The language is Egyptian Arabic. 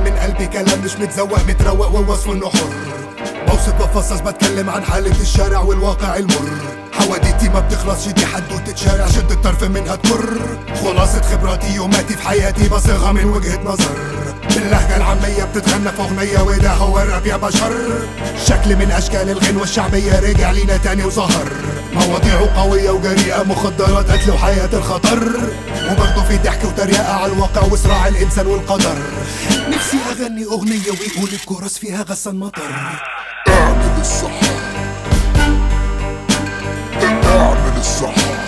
من قلبي كلام مش متزوق متروق ووصف انه حر بوصف بفصص بتكلم عن حالة الشارع والواقع المر حواديتي ما بتخلصش دي حدوتة شارع شد الطرف منها تمر خلاصة خبراتي يوماتي في حياتي بصيغها من وجهة نظر باللهجة العامية بتتغنى في أغنية وده هو الراب يا بشر شكل من أشكال الغنوة الشعبية رجع لينا تاني وظهر مواضيعه قوية وجريئة مخدرات قتل وحياة الخطر وبرضه في ضحك وتريقة على الواقع وصراع الإنسان والقدر نفسي أغني أغنية ويقول الكورس فيها غسان مطر اعمل الصح اعمل الصح